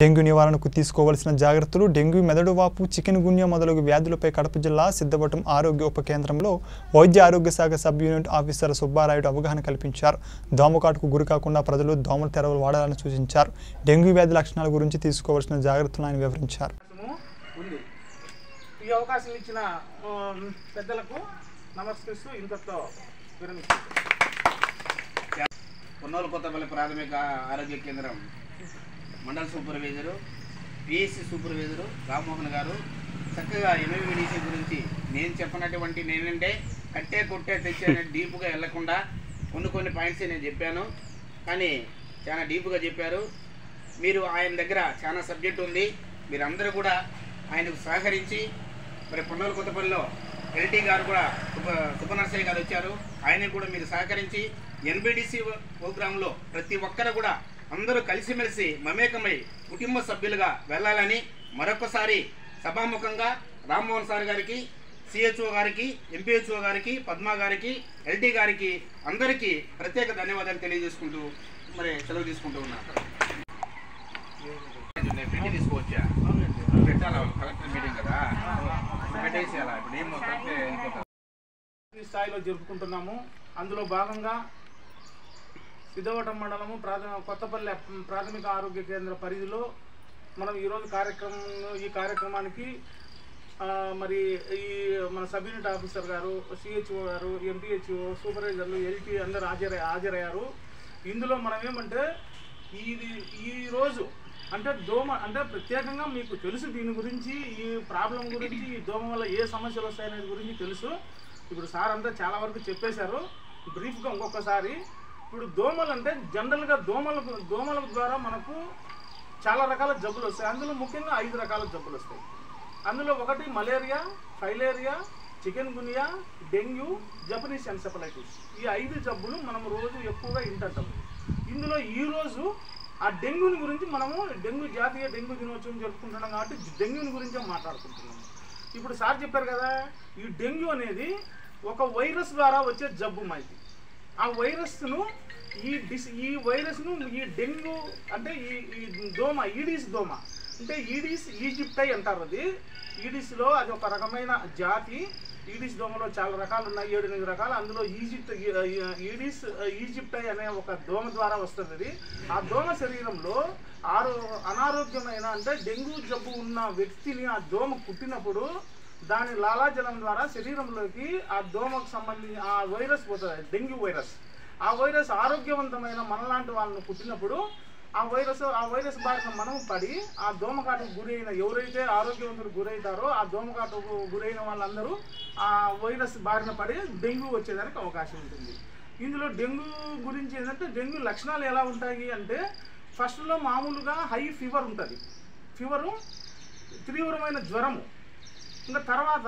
Dengue నివారణకు తీసుకోవాల్సిన జాగ్రత్తలు డెంగ్యూ మెదడు వాపు చికెన్ గున్యా మొదలగు వ్యాధులపై కడప జిల్లా సిద్ధవటం ఆరోగ్య ఉప కేంద్రంలో వైద్య ఆరోగ్య శాఖ సబ్ యూనిట్ ఆఫీసర్ సుబ్బారాయుడు అవగాహన కల్పించారు దోమకాటుకు గురి కాకుండా ప్రజలు దోమల తెరవలు వాడాలని సూచించారు డెంగ్యూ వ్యాధి లక్షణాల గురించి తీసుకోవాల్సిన జాగ్రత్తలను ఆయన వివరించారు అవకాశము ఉంది ఈ అవకాశం ఇచ్చిన ఆమ్, పెద్దలకు నమస్కరిస్తూ ఇంతతో విరమిస్తున్నాను పొన్నోలు కొత్తపల్లి ప్రాథమిక ఆరోగ్య కేంద్రం మండల సూపర్వైజరు పిఎస్సి సూపర్వైజరు రామ్మోహన్ గారు చక్కగా ఎంఎంవిడిసి గురించి నేను చెప్పినటువంటి నేనంటే కట్టే కొట్టే తెచ్చే డీప్గా వెళ్లకుండా కొన్ని కొన్ని పాయింట్స్ నేను చెప్పాను కానీ చాలా డీప్గా చెప్పారు మీరు ఆయన దగ్గర చాలా సబ్జెక్ట్ ఉంది మీరందరూ కూడా ఆయనకు సహకరించి మరి పొన్నోలు కొత్తపల్లిలో ఎల్టీ గారు కూడా సుప సుపనర్సయ్య గారు వచ్చారు ఆయనకు కూడా మీరు సహకరించి ఎన్బిడిసి ప్రోగ్రాంలో ప్రతి ఒక్కరు కూడా అందరూ కలిసిమెలిసి మమేకమై కుటుంబ సభ్యులుగా వెళ్ళాలని మరొకసారి సభాముఖంగా రామ్మోహన్ సార్ గారికి సిహెచ్ఓ గారికి ఎంపీహెచ్ఓ గారికి పద్మా గారికి ఎల్టీ గారికి అందరికీ ప్రత్యేక ధన్యవాదాలు తెలియజేసుకుంటూ మరి సెలవు తీసుకుంటూ ఉన్నాను పెట్టి తీసుకోవచ్చా పెట్టాలా కలెక్టర్ మీటింగ్ కదా పెట్టేసేయాలా ఇప్పుడు ఏం కరెక్టే వెళ్ళిపోతారు ఈ స్థాయిలో జరుపుకుంటున్నాము అందులో భాగంగా సిద్ధవటం మండలము ప్రాథమిక కొత్తపల్లి ప్రాథమిక ఆరోగ్య కేంద్ర పరిధిలో మనం ఈరోజు కార్యక్రమం ఈ కార్యక్రమానికి ఆ, మరి ఈ మన సబ్ యూనిట్ ఆఫీసర్ గారు సిహెచ్ఓ గారు ఎంపీహెచ్ఓ సూపర్వైజర్లు ఎల్టీ అందరు హాజరై హాజరయ్యారు ఇందులో మనం ఏమంటే ఇది ఈ రోజు అంటే దోమ అంటే ప్రత్యేకంగా మీకు తెలుసు దీని గురించి ఈ ప్రాబ్లం గురించి ఈ దోమ వల్ల ఏ సమస్యలు వస్తాయనే గురించి తెలుసు ఇప్పుడు సార్ అంతా చాలా వరకు చెప్పేశారు బ్రీఫ్గా ఇంకొకసారి ఇప్పుడు దోమలు అంటే జనరల్గా దోమలకు దోమల ద్వారా మనకు చాలా రకాల జబ్బులు వస్తాయి అందులో ముఖ్యంగా ఐదు రకాల జబ్బులు వస్తాయి అందులో ఒకటి malaria filaria chikungunya dengue Japanese encephalitis ఈ ఐదు జబ్బులు మనం రోజు ఎక్కువగా ఇంటాం ఇందులో ఈ రోజు ఆ డెంగ్యూని గురించి మనము డెంగ్యూ జాతీయ డెంగ్యూ దినోత్సవం జరుపుకుంటున్నాం కాబట్టి డెంగ్యూని గురించే మాట్లాడుకుంటున్నాము ఇప్పుడు సార్ చెప్పారు కదా ఈ డెంగ్యూ అనేది ఒక వైరస్ ద్వారా వచ్చే జబ్బు మాది ఆ వైరస్ను ఈ డిస్ ఈ వైరస్ను ఈ డెంగ్యూ అంటే ఈ ఈ దోమ ఈడీస్ దోమ అంటే ఈడీస్ ఈజిప్టై అంటారు అది ఈడిస్లో అది ఒక రకమైన జాతి ఈడిస్ దోమలో చాలా రకాలు ఉన్నాయి ఏడు ఎనిమిది రకాలు అందులో ఈజిప్ట్ ఈడిస్ ఈజిప్టై అనే ఒక దోమ ద్వారా వస్తుంది అది ఆ దోమ శరీరంలో ఆరో అనారోగ్యమైన అంటే డెంగ్యూ జబ్బు ఉన్న వ్యక్తిని ఆ దోమ కుట్టినప్పుడు దాని లాలాజలం ద్వారా శరీరంలోకి ఆ దోమకు సంబంధించి ఆ వైరస్ పోతుంది డెంగ్యూ వైరస్ ఆ వైరస్ ఆరోగ్యవంతమైన మనలాంటి వాళ్ళని పుట్టినప్పుడు ఆ వైరస్ ఆ వైరస్ బారిన మనం పడి ఆ దోమకాటుకు గురైన ఎవరైతే ఆరోగ్యవంతులు గురవుతారో ఆ దోమకాటుకు గురైన వాళ్ళందరూ ఆ వైరస్ బారిన పడి డెంగ్యూ వచ్చేదానికి అవకాశం ఉంటుంది ఇందులో డెంగ్యూ గురించి ఏంటంటే డెంగ్యూ లక్షణాలు ఎలా ఉంటాయి అంటే ఫస్ట్లో మామూలుగా హై ఫీవర్ ఉంటుంది ఫీవరు తీవ్రమైన జ్వరము ఇంకా తర్వాత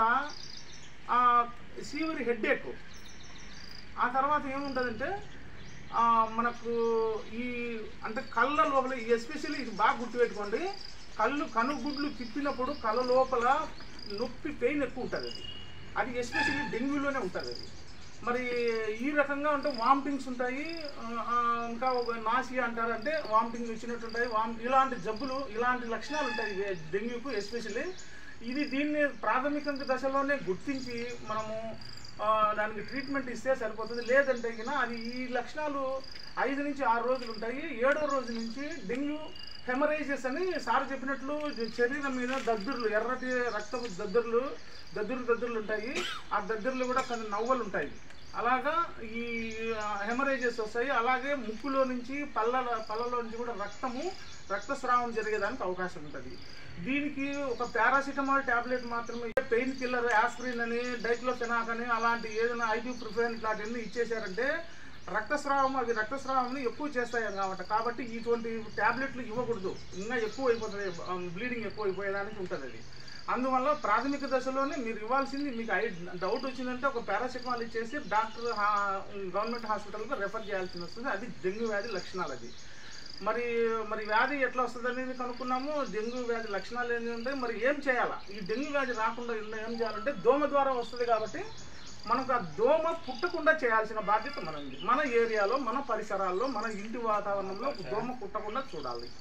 సీవరి హెడ్ఏక్ ఆ తర్వాత ఏముంటుందంటే ఆ, మనకు ఈ అంటే కళ్ళ లోపల ఎస్పెషల్లీ ఇది బాగా గుర్తుపెట్టుకోండి కళ్ళు కనుగుడ్లు తిప్పినప్పుడు కళ్ళ లోపల నొప్పి పెయిన్ ఎక్కువ ఉంటుంది అది అది ఎస్పెషల్లీ డెంగ్యూలోనే ఉంటుంది అది మరి ఈ రకంగా అంటే వామిటింగ్స్ ఉంటాయి ఆ, ఆ, ఇంకా ఒక నాసియా అంటారంటే వామిటింగ్ వచ్చినట్టు ఉంటాయి వామ్ ఇలాంటి జబ్బులు ఇలాంటి లక్షణాలు ఉంటాయి వే- డెంగ్యూకు ఎస్పెషల్లీ ఇది దీన్ని ప్రాథమిక దశలోనే గుర్తించి మనము ఆ, దానికి ట్రీట్మెంట్ ఇస్తే సరిపోతుంది లేదంటే గిన అది ఈ లక్షణాలు ఐదు నుంచి ఆరు రోజులు ఉంటాయి ఏడో రోజు నుంచి డెంగ్యూ హెమరైజెస్ అని సార్ చెప్పినట్లు శరీరం మీద దద్దుర్లు ఎర్రటి రక్తపు దద్దుర్లు దద్దురు దద్దుర్లు ఉంటాయి ఆ దద్దుర్లు కూడా కొన్ని నవ్వలు ఉంటాయి అలాగా ఈ హెమరేజెస్ వస్తాయి అలాగే ముక్కులో నుంచి పళ్ళ పళ్ళలో నుంచి కూడా రక్తము రక్తస్రావం జరిగేదానికి అవకాశం ఉంటుంది దీనికి ఒక పారాసిటమాల్ టాబ్లెట్ మాత్రమే పెయిన్ కిల్లర్ ఆస్ప్రిన్ అని డైక్లోఫెనాక్ అని అలాంటి ఏదైనా ఐబ్యూప్రిఫెన్ ఇట్లాంటివన్నీ ఇచ్చేసారంటే రక్తస్రావం అవి రక్తస్రావం ఎక్కువ చేస్తాయి కాబట్టి కాబట్టి ఇటువంటి టాబ్లెట్లు ఇవ్వకూడదు ఇంకా ఎక్కువ అయిపోతుంది బ్లీడింగ్ ఎక్కువ అయిపోయేదానికి ఉంటుంది అది అందువల్ల ప్రాథమిక దశలోనే మీరు ఇవ్వాల్సింది మీకు ఐ డౌట్ వచ్చిందంటే ఒక పారాసిటమాల్ ఇచ్చేసి డాక్టర్ గవర్నమెంట్ హాస్పిటల్కి రెఫర్ చేయాల్సి వస్తుంది అది డెంగ్యూ వ్యాధి లక్షణాలు అది మరి మరి వ్యాధి ఎట్లా వస్తుంది అనేది కనుక్కున్నాము డెంగ్యూ వ్యాధి లక్షణాలు ఏంటి ఉంటాయి మరి ఏం చేయాలా ఈ డెంగ్యూ వ్యాధి రాకుండా ఇలా ఏం చేయాలంటే దోమ ద్వారా వస్తుంది కాబట్టి మనకు ఆ దోమ పుట్టకుండా చేయాల్సిన బాధ్యత మనది మన ఏరియాలో మన పరిసరాల్లో మన ఇంటి వాతావరణంలో దోమ పుట్టకుండా చూడాలి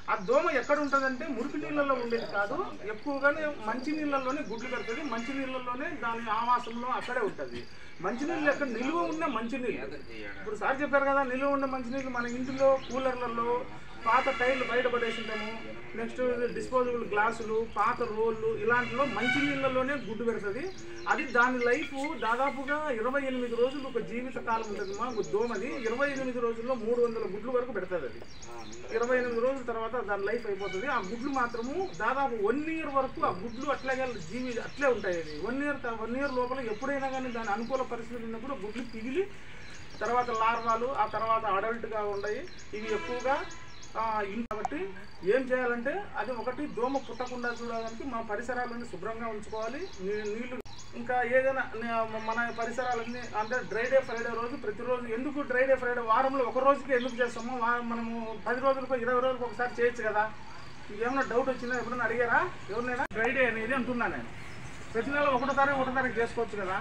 ఆ దోమ ఎక్కడ ఉంటుందంటే మురికి నీళ్ళలో ఉండేది కాదు ఎక్కువగానే మంచి నీళ్ళలోనే గుడ్లు పెడుతుంది మంచి నీళ్ళలోనే దాని ఆవాసంలో అక్కడే ఉంటుంది మంచినీళ్ళు ఎక్కడ నిల్వ ఉన్న మంచినీళ్ళు ఇప్పుడు సార్ చెప్పారు కదా నిల్వ ఉన్న మంచినీళ్ళు మన ఇంటిలో కూలర్లలో పాత టైర్లు బయట పడేసింటాము నెక్స్ట్ డిస్పోజబుల్ గ్లాసులు పాత రోళ్ళు ఇలాంటిలో మంచి నీళ్ళలోనే గుడ్డు పెడుతుంది అది దాని లైఫ్ దాదాపుగా ఇరవై ఎనిమిది రోజులు ఒక జీవిత కాలం ఉంటుంది మా దోమది ఇరవై ఎనిమిది రోజుల్లో మూడు వందల గుడ్లు వరకు పెడుతుంది అది ఇరవై ఎనిమిది రోజుల తర్వాత దాని లైఫ్ అయిపోతుంది ఆ గుడ్లు మాత్రము దాదాపు వన్ ఇయర్ వరకు ఆ గుడ్లు అట్లాగే జీవి అట్లే ఉంటాయి అది వన్ ఇయర్ వన్ ఇయర్ లోపల ఎప్పుడైనా కానీ దాని అనుకూల పరిస్థితులు ఉన్నప్పుడు గుడ్లు పిగిలి తర్వాత లార్వాలు ఆ తర్వాత అడల్ట్గా ఉన్నాయి ఇవి ఎక్కువగా ఆ, ఇన్ కాబట్టి ఏం చేయాలంటే అది ఒకటి దోమ పుట్టకుండా చూడడానికి మా పరిసరాలన్నీ శుభ్రంగా ఉంచుకోవాలి నీ- నీళ్లు ఇంకా ఏదైనా నే- మన పరిసరాలన్నీ అంటే డ్రై డే ఫ్రైడే రోజు ప్రతిరోజు ఎందుకు డ్రై డే ఫ్రైడే వారంలో ఒక రోజుకి ఎందుకు చేస్తాము వా- మనము పది రోజులకు ఇరవై రోజులకు ఒకసారి చేయొచ్చు కదా మీకు ఏమైనా డౌట్ వచ్చిందా ఎప్పుడైనా అడిగారా ఎవరినైనా డ్రై డే అనేది అంటున్నా నేను ప్రతి నెల ఒకటో తారీఖు ఒకటో తారీఖు చేసుకోవచ్చు కదా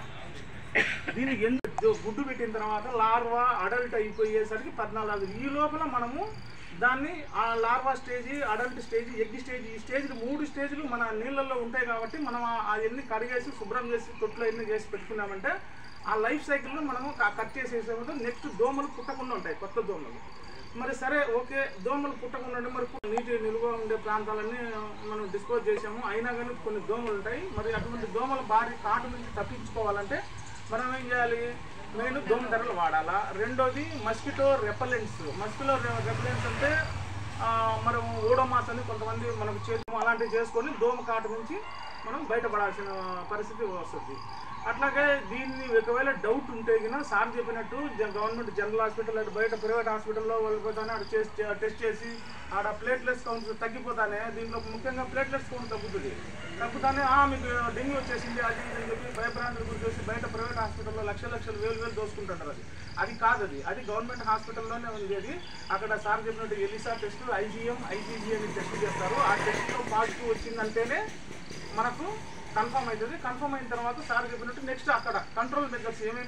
దీనికి ఎందుకు గుడ్డు పెట్టిన తర్వాత లార్వా అడల్ట్ అయిపోయేసరికి పద్నాలుగు ఈ లోపల మనము దాన్ని ఆ larva stage adult stage egg stage ఈ స్టేజ్ మూడు స్టేజ్లు మన నీళ్ళల్లో ఉంటాయి కాబట్టి మనం అవన్నీ కడిగేసి శుభ్రం చేసి తొట్లు అన్ని చేసి పెట్టుకున్నామంటే ఆ లైఫ్ సైకిల్లో మనము క- కట్ చేసేసేమంటే నెక్స్ట్ దోమలు పుట్టకుండా ఉంటాయి కొత్త దోమలు మరి సరే ఓకే దోమలు పుట్టకుండా ఉండే మరి నీటి నిల్వ ఉండే ప్రాంతాలన్నీ మనం డిస్పోజ్ చేసాము అయినా కానీ కొన్ని దోమలు ఉంటాయి మరి అటువంటి దోమల బారి కాటు నుంచి తప్పించుకోవాలంటే మనం ఏం చేయాలి మెయిన్ దోమ ధరలు వాడాలా రెండోది మస్కిటో రెపలెంట్స్ మస్కిటో రెపలెంట్స్ అంటే ఆ, మనం ఓడోమాస్ అని కొంతమంది మనకు చేద్దాం అలాంటివి చేసుకొని దోమ కాటు నుంచి మనం బయటపడాల్సిన పరిస్థితి వస్తుంది అట్లాగే దీన్ని ఒకవేళ డౌట్ ఉంటే గిన సార్ చెప్పినట్టు జ- గవర్నమెంట్ జనరల్ హాస్పిటల్ అటు బయట ప్రైవేట్ హాస్పిటల్లో వెళ్ళిపోతానే అక్కడ చేసి టెస్ట్ చేసి ఆడ ప్లేట్లెట్స్ కౌంట్ తగ్గిపోతానే దీంట్లో ముఖ్యంగా ప్లేట్లెట్స్ కౌంట్ తగ్గుతుంది తగ్గుతానే "ఆ, మీకు డెంగ్యూ వచ్చేసింది అది ఇది అని చెప్పి భయభ్రాంతులు గురి చేసి బయట ప్రైవేట్ హాస్పిటల్లో లక్షల లక్షలు వేలు వేలు దోసుకుంటుంటారు అది అది కాదు అది అది గవర్నమెంట్ హాస్పిటల్లోనే ఉంది అది అక్కడ సార్ చెప్పినట్టు ఎలిసా టెస్ట్ ఐజీఎం ఐజీజీ అని టెస్ట్ చేస్తారు ఆ టెస్ట్లో పాజిటివ్ వచ్చిందంటేనే మనకు కన్ఫర్మ్ అవుతుంది కన్ఫర్మ్ అయిన తర్వాత సార్ చెప్పినట్టు నెక్స్ట్ అక్కడ కంట్రోల్ మెజర్స్ ఏమేమి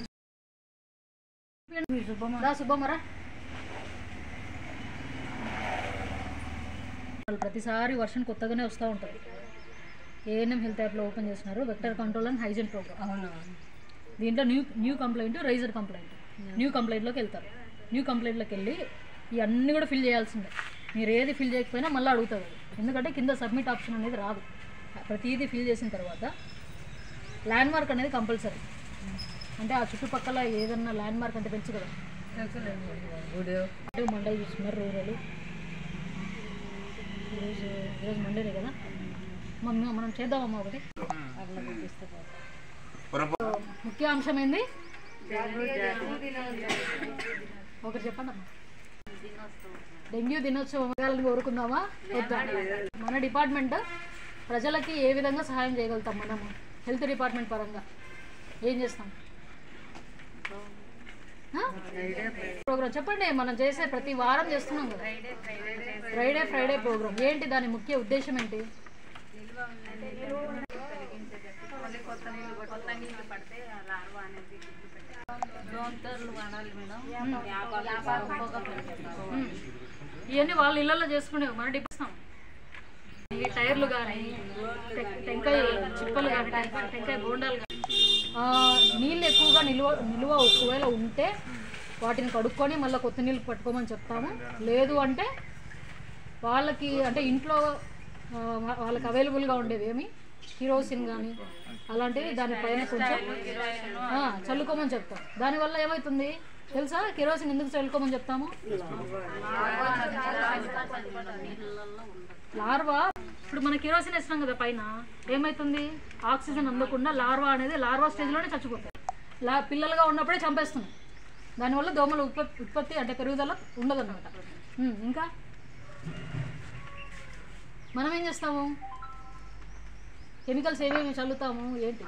రా సుబ్బమ్మరా వాళ్ళు ప్రతిసారి వర్షం కొత్తగానే వస్తూ ఉంటుంది ఏఎన్ఎం హెల్త్ యాప్లో ఓపెన్ చేస్తున్నారు vector control and hygiene programme అవును దీంట్లో new new complaint raiser complaint new కంప్లైంట్లోకి వెళ్తారు న్యూ కంప్లైంట్లోకి వెళ్ళి ఇవన్నీ కూడా ఫిల్ చేయాల్సిందే మీరు ఏది ఫిల్ చేయకపోయినా మళ్ళీ అడుగుతారు అది. ఎందుకంటే కింద సబ్మిట్ ఆప్షన్ అనేది రాదు ప్రతిదీ ఫిల్ చేసిన తర్వాత ల్యాండ్ మార్క్ అనేది కంపల్సరీ అంటే ఆ చుట్టుపక్కల ఏదన్నా ల్యాండ్ మార్క్ అంటే తెలుసు కదా గుడ్ అంటే మండల్ చూస్తున్నారు రూరల్ ఈరోజు ఈరోజు మండేనే కదా మనం మనం చేద్దామమ్మా ఒకటి ముఖ్య అంశం ఏంది ఒకటి చెప్పండి అమ్మా డెంగ్యూ దినోత్సవం వేయాలని కోరుకుందామా వద్దా మన డిపార్ట్మెంట్ ప్రజలకి ఏ విధంగా సహాయం చేయగలుగుతాం మనము హెల్త్ డిపార్ట్మెంట్ పరంగా ఏం చేస్తాం ప్రోగ్రామ్ చెప్పండి మనం చేసే ప్రతి వారం చేస్తున్నాం కదా ఫ్రైడే ఫ్రైడే ప్రోగ్రామ్ ఏంటి దాని ముఖ్య ఉద్దేశం ఏంటి ఉమ్. ఇవన్నీ వాళ్ళ ఇళ్ళల్లో చేసుకునే మన డిపిస్తాం ఈ టైర్లు కానీ టెంకాయ చిప్పలు కానీ టెంకాయ టెంకాయ బోండాలు కానీ నీళ్ళు ఎక్కువగా నిల్వ నిల్వ ఒకవేళ ఉంటే వాటిని కడుక్కొని మళ్ళీ కొత్త నీళ్ళు పట్టుకోమని చెప్తాము లేదు అంటే వాళ్ళకి అంటే ఇంట్లో ఆ, వా- వాళ్ళకి అవైలబుల్గా ఉండేవి ఏమి కిరోసిన్ కానీ అలాంటివి దానిపైన కొంచెం ఆ, చల్లుకోమని చెప్తాం దానివల్ల ఏమవుతుంది తెలుసా కిరోసిన్ ఎందుకు చల్లుకోమని చెప్తాము లార్వా ఇప్పుడు మన కిరోసిన్ వేస్తున్నాం కదా పైన ఏమవుతుంది ఆక్సిజన్ అందకుండా లార్వా అనేది లార్వా స్టేజ్లోనే చచ్చిపోతాయి లా పిల్లలుగా ఉన్నప్పుడే చంపేస్తున్నాం దానివల్ల దోమల ఉత్పత్తి ఉత్పత్తి అంటే పెరుగుదల ఉండదన్నమాట ఉమ్, ఇంకా మనం ఏం చేస్తాము కెమికల్స్ ఏమేమి చల్లుతాము ఏంటి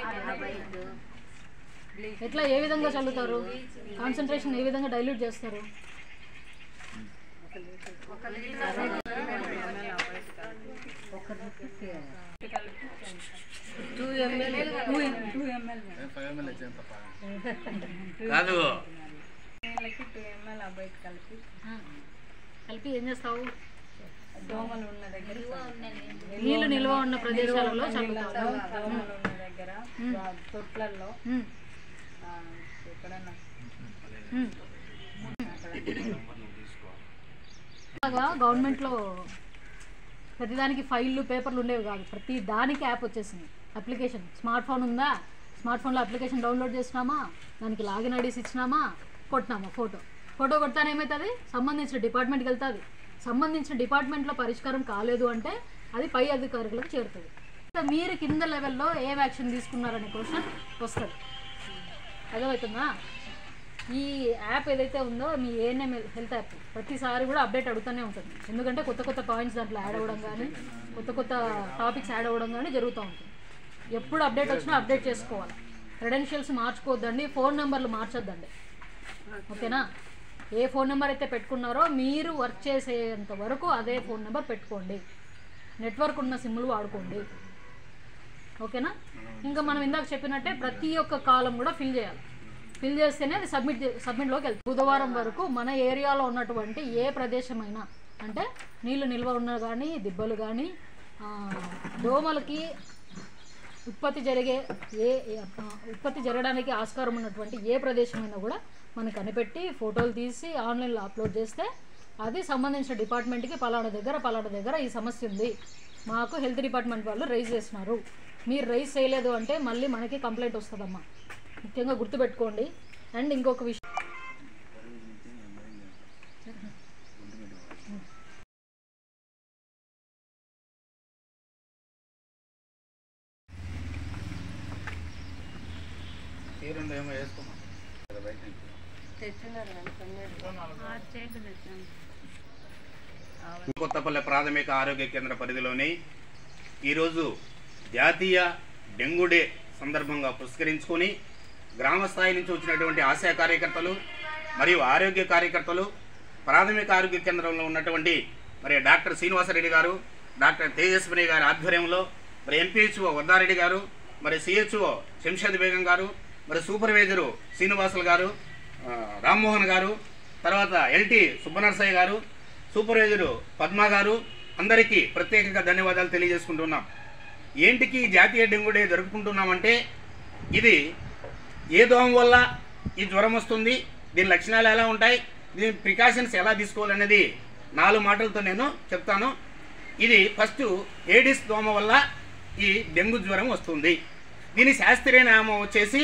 ఎట్లా ఏ విధంగా చల్లుతారు కాన్సన్ట్రేషన్ ఏ విధంగా డైల్యూట్ చేస్తారు టూ ఎంఎల్ టూ ఎంఎల్ కాదు టూ ఎంఎల్ బయట కలిపి ఆ, కలిపి ఏం చేస్తావు దోమలు ఉన్న దగ్గర నీళ్లు నిల్వ ఉన్న ప్రదేశాలలో చల్లుతారు దోమలు ఉన్న దగ్గర ఆ తొట్లల్లో ఉమ్, ఆ, ఎక్కడన్నా ఉమ్. అలాగా గవర్నమెంట్లో ప్రతిదానికి ఫైళ్ళు పేపర్లు ఉండేవి కాదు ప్రతి దానికి యాప్ వచ్చేసింది అప్లికేషన్ స్మార్ట్ ఫోన్ ఉందా స్మార్ట్ ఫోన్లో అప్లికేషన్ డౌన్లోడ్ చేసినామా దానికి లాగిన్ ఐడీస్ ఇచ్చినామా కొట్టినామా ఫోటో ఫోటో కొడతానే ఏమవుతుంది సంబంధించిన డిపార్ట్మెంట్కి వెళ్తుంది సంబంధించిన డిపార్ట్మెంట్లో పరిష్కారం కాలేదు అంటే అది పై అధికారులకు చేరుతుంది సో మీరు కింద లెవెల్లో ఏం యాక్షన్ తీసుకున్నారనే క్వశ్చన్ వస్తుంది అర్థమవుతుందా ఈ యాప్ ఏదైతే ఉందో మీ ఏఎన్ఎం హెల్త్ యాప్ ప్రతిసారి కూడా అప్డేట్ అడుగుతూనే ఉంటుంది ఎందుకంటే కొత్త కొత్త పాయింట్స్ దాంట్లో యాడ్ అవ్వడం కానీ కొత్త కొత్త టాపిక్స్ యాడ్ అవ్వడం కానీ జరుగుతూ ఉంటుంది ఎప్పుడు అప్డేట్ వచ్చినా అప్డేట్ చేసుకోవాలి క్రెడెన్షియల్స్ మార్చుకోవద్దండి ఫోన్ నెంబర్లు మార్చొద్దండి ఓకేనా ఏ ఫోన్ నెంబర్ అయితే పెట్టుకున్నారో మీరు వర్క్ చేసేంత వరకు అదే ఫోన్ నెంబర్ పెట్టుకోండి నెట్వర్క్ ఉన్న సిమ్లు వాడుకోండి ఓకేనా ఇంకా మనం ఇందాక చెప్పినట్టే ప్రతి ఒక్క కాలం కూడా ఫిల్ చేయాలి ఫిల్ చేస్తేనే అది సబ్మిట్ సబ్మిట్లోకి వెళ్తుంది బుధవారం వరకు మన ఏరియాలో ఉన్నటువంటి ఏ ప్రదేశమైనా అంటే నీళ్లు నిల్వ ఉన్న కానీ దిబ్బలు కానీ దోమలకి ఉత్పత్తి జరిగే ఏ ఏ- ఆ, ఉత్పత్తి జరగడానికి ఆస్కారం ఉన్నటువంటి ఏ ప్రదేశమైనా కూడా మనం కనిపెట్టి ఫోటోలు తీసి ఆన్లైన్లో అప్లోడ్ చేస్తే అది సంబంధించిన డిపార్ట్మెంట్కి పలానా దగ్గర పలానా దగ్గర ఈ సమస్య ఉంది మాకు హెల్త్ డిపార్ట్మెంట్ వాళ్ళు రైజ్ చేసినారు మీరు రైజ్ చేయలేదు అంటే మళ్ళీ మనకి కంప్లైంట్ వస్తుందమ్మా ముఖ్యంగా గుర్తుపెట్టుకోండి అండ్ ఇంకొక విషయం పేరుందో ఏమో వేసుకోమా బయట నుంచి. తెచ్చున్నారు కానీ కొన్ని కొత్తపల్లె ప్రాథమిక ఆరోగ్య కేంద్ర పరిధిలోని ఈరోజు జాతీయ డెంగ్యూ డే సందర్భంగా పురస్కరించుకొని గ్రామ స్థాయి నుంచి వచ్చినటువంటి ఆశా కార్యకర్తలు మరియు ఆరోగ్య కార్యకర్తలు ప్రాథమిక ఆరోగ్య కేంద్రంలో ఉన్నటువంటి మరి డాక్టర్ శ్రీనివాసరెడ్డి గారు డాక్టర్ తేజస్విని గారి ఆధ్వర్యంలో మరి ఎంపీహెచ్ఓ వద్దారెడ్డి గారు మరి సిహెచ్ఓ శంషద్ బేగం గారు మరి సూపర్వైజరు శ్రీనివాసులు గారు ఆ, రామ్మోహన్ గారు తర్వాత ఎల్టీ సుబ్బనరసయ్య గారు సూపర్వైజరు పద్మ గారు అందరికీ ప్రత్యేకంగా ధన్యవాదాలు తెలియజేసుకుంటున్నాం ఏంటికి ఈ జాతీయ డెంగ్యూ డే జరుపుకుంటున్నామంటే ఇది ఏ దోమ వల్ల ఈ జ్వరం వస్తుంది దీని లక్షణాలు ఎలా ఉంటాయి దీని ప్రికాషన్స్ ఎలా తీసుకోవాలనేది నాలుగు మాటలతో నేను చెప్తాను ఇది ఫస్ట్ ఏడిస్ దోమ వల్ల ఈ డెంగ్యూ జ్వరం వస్తుంది దీని శాస్త్రీయ నామం వచ్చేసి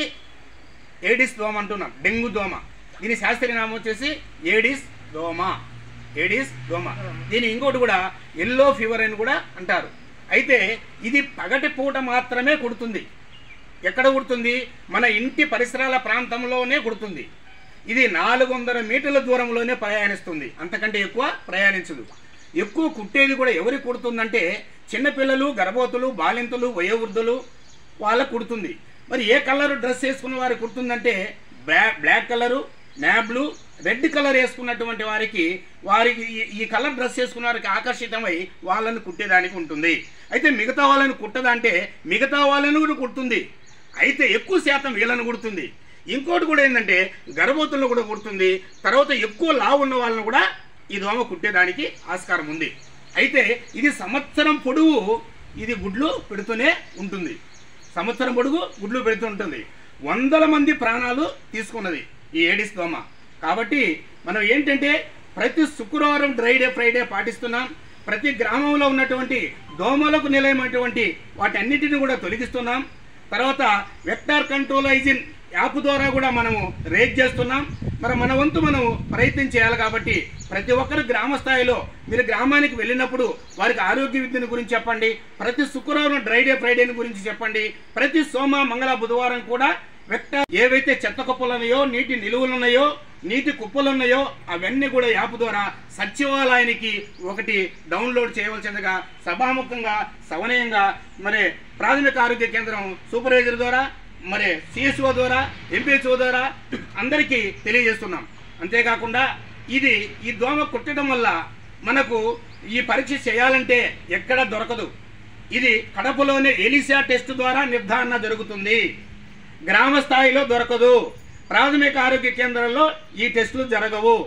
ఏడిస్ దోమ అంటున్నాం డెంగ్యూ దోమ దీని శాస్త్రీయ నామం వచ్చేసి ఏడిస్ దోమ ఏడిస్ దోమ దీని ఇంకోటి కూడా ఎల్లో ఫీవర్ అని కూడా అంటారు అయితే ఇది పగటి పూట మాత్రమే కుడుతుంది ఎక్కడ కుడుతుంది మన ఇంటి పరిసరాల ప్రాంతంలోనే కుడుతుంది ఇది నాలుగు వందల మీటర్ల దూరంలోనే ప్రయాణిస్తుంది అంతకంటే ఎక్కువ ప్రయాణించదు ఎక్కువ కుట్టేది కూడా ఎవరికి కుడుతుందంటే చిన్నపిల్లలు గర్భవతులు బాలింతలు వయోవృద్ధులు వాళ్ళకు కుడుతుంది మరి ఏ కలర్ డ్రెస్ వేసుకున్న వారికి కుడుతుందంటే బ్లా బ్లాక్ కలరు నాబ్లు రెడ్ కలర్ వేసుకున్నటువంటి వారికి వారికి ఈ- ఈ కలర్ డ్రెస్ వేసుకున్న వారికి ఆకర్షితమై వాళ్ళని కుట్టేదానికి ఉంటుంది అయితే మిగతా వాళ్ళని కుట్టదంటే మిగతా వాళ్ళని కూడా కుడుతుంది అయితే ఎక్కువ శాతం వీళ్ళని కుడుతుంది ఇంకోటి కూడా ఏంటంటే గర్భవతులను కూడా కుడుతుంది తర్వాత ఎక్కువ లావు ఉన్న వాళ్ళని కూడా ఈ దోమ కుట్టేదానికి ఆస్కారం ఉంది అయితే ఇది సంవత్సరం పొడవు ఇది గుడ్లు పెడుతూనే ఉంటుంది సంవత్సరం పొడుగు గుడ్లు పెడుతూ ఉంటుంది వందల మంది ప్రాణాలు తీసుకున్నది ఈ ఏడిస్ దోమ కాబట్టి మనం ఏంటంటే ప్రతి శుక్రవారం డ్రై డే ఫ్రైడే పాటిస్తున్నాం ప్రతి గ్రామంలో ఉన్నటువంటి దోమలకు నిలయమైనటువంటి వాటన్నిటిని కూడా తొలగిస్తున్నాం తర్వాత వెక్టార్ కంట్రోల్ ఐజిన్ యాప్ ద్వారా కూడా మనము రేట్ చేస్తున్నాం మరి మన వంతు మనం ప్రయత్నం చేయాలి కాబట్టి ప్రతి ఒక్కరు గ్రామ స్థాయిలో మీరు గ్రామానికి వెళ్ళినప్పుడు వారికి ఆరోగ్య విద్యను గురించి చెప్పండి ప్రతి శుక్రవారం డ్రై డే ఫ్రైడేని గురించి చెప్పండి ప్రతి సోమ మంగళ బుధవారం కూడా వెక్టార్ ఏవైతే చెత్త కుప్పలు ఉన్నాయో నీటి నిలువలు ఉన్నాయో నీటి కుప్పలు ఉన్నాయో అవన్నీ కూడా యాప్ ద్వారా సచివాలయానికి ఒకటి డౌన్లోడ్ చేయవలసిందిగా సభాముఖంగా సవనయంగా మరి ప్రాథమిక ఆరోగ్య కేంద్రం సూపర్వైజర్ ద్వారా మరి సిఎస్ఓ ద్వారా ఎంపీహెచ్ఓ ద్వారా అందరికీ తెలియజేస్తున్నాం అంతేకాకుండా ఇది ఈ దోమ కుట్టడం వల్ల మనకు ఈ పరీక్ష చేయాలంటే ఎక్కడ దొరకదు ఇది కడపలోనే ఎలిసా టెస్ట్ ద్వారా నిర్ధారణ జరుగుతుంది గ్రామ స్థాయిలో దొరకదు ప్రాథమిక ఆరోగ్య కేంద్రంలో ఈ టెస్టులు జరగవు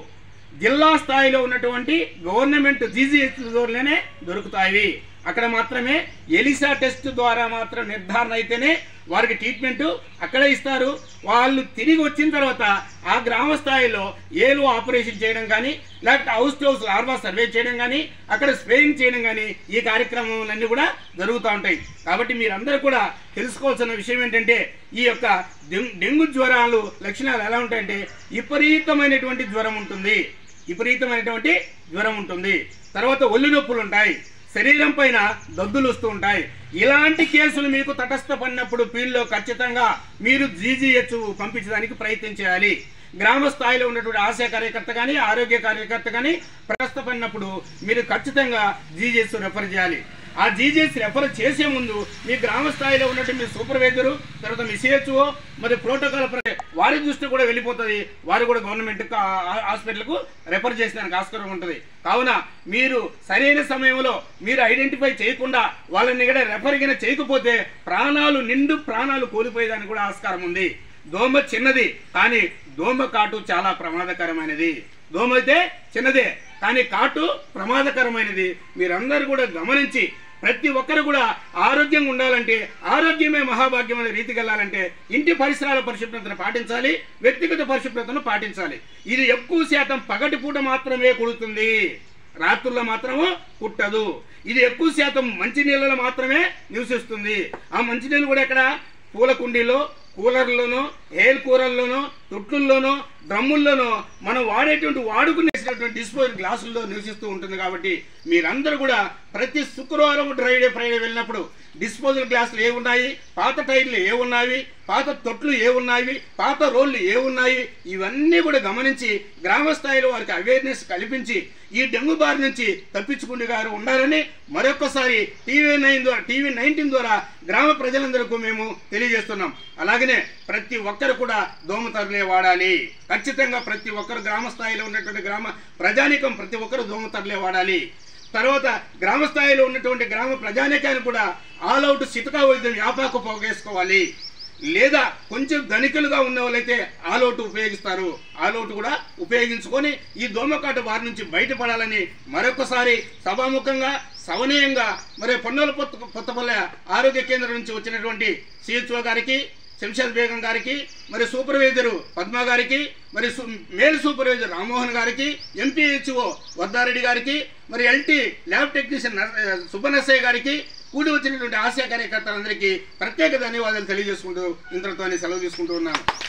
జిల్లా స్థాయిలో ఉన్నటువంటి గవర్నమెంట్ జీజీహెచ్ ద్వారానే దొరుకుతాయి అక్కడ మాత్రమే ఎలిసా టెస్ట్ ద్వారా మాత్రం నిర్ధారణ అయితేనే వారికి ట్రీట్మెంట్ అక్కడే ఇస్తారు వాళ్ళు తిరిగి వచ్చిన తర్వాత ఆ గ్రామ స్థాయిలో ఏలు ఆపరేషన్ చేయడం కానీ లేకపోతే house to house larva survey చేయడం కానీ అక్కడ స్ప్రేయింగ్ చేయడం కానీ ఈ కార్యక్రమాలన్నీ కూడా జరుగుతూ ఉంటాయి కాబట్టి మీరందరూ కూడా తెలుసుకోవాల్సిన విషయం ఏంటంటే ఈ యొక్క డెం- డెంగ్యూ జ్వరాలు లక్షణాలు ఎలా ఉంటాయంటే విపరీతమైనటువంటి జ్వరం ఉంటుంది విపరీతమైనటువంటి జ్వరం ఉంటుంది తర్వాత ఒళ్ళు నొప్పులు ఉంటాయి శరీరం పైన దద్దులు వస్తూ ఉంటాయి ఇలాంటి కేసులు మీకు తటస్థపడినప్పుడు ఫీల్డ్లో ఖచ్చితంగా మీరు జీజీహెచ్ పంపించడానికి ప్రయత్నం చేయాలి గ్రామ స్థాయిలో ఉన్నటువంటి ఆశా కార్యకర్త కానీ ఆరోగ్య కార్యకర్త కానీ ప్రస్తుతపడినప్పుడు మీరు ఖచ్చితంగా జీజీహెచ్ రెఫర్ చేయాలి ఆ జీజీఎస్ రెఫర్ చేసే ముందు మీ గ్రామ స్థాయిలో ఉన్నటువంటి మీ సూపర్వైజరు తర్వాత మీ సిహెచ్ఓ మరి ప్రోటోకాల్ ప్రకారం వారి దృష్టి కూడా వెళ్ళిపోతుంది వారు కూడా గవర్నమెంట్ హాస్పిటల్కు రెఫర్ చేసేదానికి ఆస్కారం ఉంటుంది కావున మీరు సరైన సమయంలో మీరు ఐడెంటిఫై చేయకుండా వాళ్ళని కూడా రెఫర్ గిన చేయకపోతే ప్రాణాలు నిండు ప్రాణాలు కోల్పోయేదానికి కూడా ఆస్కారం ఉంది దోమ చిన్నది కానీ దోమ కాటు చాలా ప్రమాదకరమైనది దోమ అయితే చిన్నదే కానీ కాటు ప్రమాదకరమైనది మీరందరూ కూడా గమనించి ప్రతి ఒక్కరు కూడా ఆరోగ్యంగా ఉండాలంటే ఆరోగ్యమే మహాభాగ్యం అనే రీతికి వెళ్ళాలంటే ఇంటి పరిసరాల పరిశుభ్రతను పాటించాలి వ్యక్తిగత పరిశుభ్రతను పాటించాలి ఇది ఎక్కువ శాతం పగటి పూట మాత్రమే కుడుతుంది రాత్రుల్లో మాత్రము కుట్టదు ఇది ఎక్కువ శాతం మంచినీళ్ళలో మాత్రమే నివసిస్తుంది ఆ మంచినీళ్ళు కూడా ఎక్కడ పూల కుండీలో కూలర్లోనో ఏల్ కూరల్లోనో తొట్టుల్లోనో డ్రమ్ముల్లోనో మనం వాడేటువంటి వాడుకునేసినటువంటి డిస్పోజల్ గ్లాసుల్లో నివసిస్తూ ఉంటుంది కాబట్టి మీరందరూ కూడా ప్రతి శుక్రవారం డ్రైడే ఫ్రైడే వెళ్ళినప్పుడు డిస్పోజల్ గ్లాసులు ఏ ఉన్నాయి పాత టైర్లు ఏ ఉన్నాయి పాత తొట్లు ఏ ఉన్నాయి పాత రోళ్ళు ఏ ఉన్నాయి ఇవన్నీ కూడా గమనించి గ్రామ స్థాయిలో వారికి అవేర్నెస్ కల్పించి ఈ డెంగ్యూ బారి నుంచి తప్పించుకునే గారు ఉండాలని మరొకసారి టీవీ నైన్ ద్వారా టీవీ నైన్టీన్ ద్వారా గ్రామ ప్రజలందరికీ మేము తెలియజేస్తున్నాం అలాగనే ప్రతి ఒక్కరు కూడా దోమతరలే వాడాలి ఖచ్చితంగా ప్రతి ఒక్కరు గ్రామ స్థాయిలో ఉన్నటువంటి గ్రామ ప్రజానికం ప్రతి ఒక్కరు దోమతరలే వాడాలి తర్వాత గ్రామ స్థాయిలో ఉన్నటువంటి గ్రామ ప్రజానికాన్ని కూడా ఆల్ అవుట్ సితకా వైద్యం వ్యాపాక పోగేసుకోవాలి లేదా కొంచెం ధనికులుగా ఉన్న వాళ్ళైతే ఆలౌట్ ఉపయోగిస్తారు ఆలౌట్ కూడా ఉపయోగించుకొని ఈ దోమకాటు బారి నుంచి బయటపడాలని మరొకసారి సభాముఖంగా సవనీయంగా మరి పొన్నోల పొత్త పొత్తపల్లె ఆరోగ్య కేంద్రం నుంచి వచ్చినటువంటి సిహెచ్ఓ గారికి శంషాద్ బేగం గారికి మరి సూపర్వైజరు పద్మ గారికి మరి సు- మేల్ సూపర్వైజర్ రామ్మోహన్ గారికి ఎంపీహెచ్ఓ వద్దారెడ్డి గారికి మరి ఎల్టీ ల్యాబ్ టెక్నీషియన్ నర్- సుబ్బనసయ్య గారికి కూడి వచ్చినటువంటి ఆశా కార్యకర్తలందరికీ ప్రత్యేక ధన్యవాదాలు తెలియజేసుకుంటూ ఇంతటితో సెలవు తీసుకుంటూ ఉన్నాను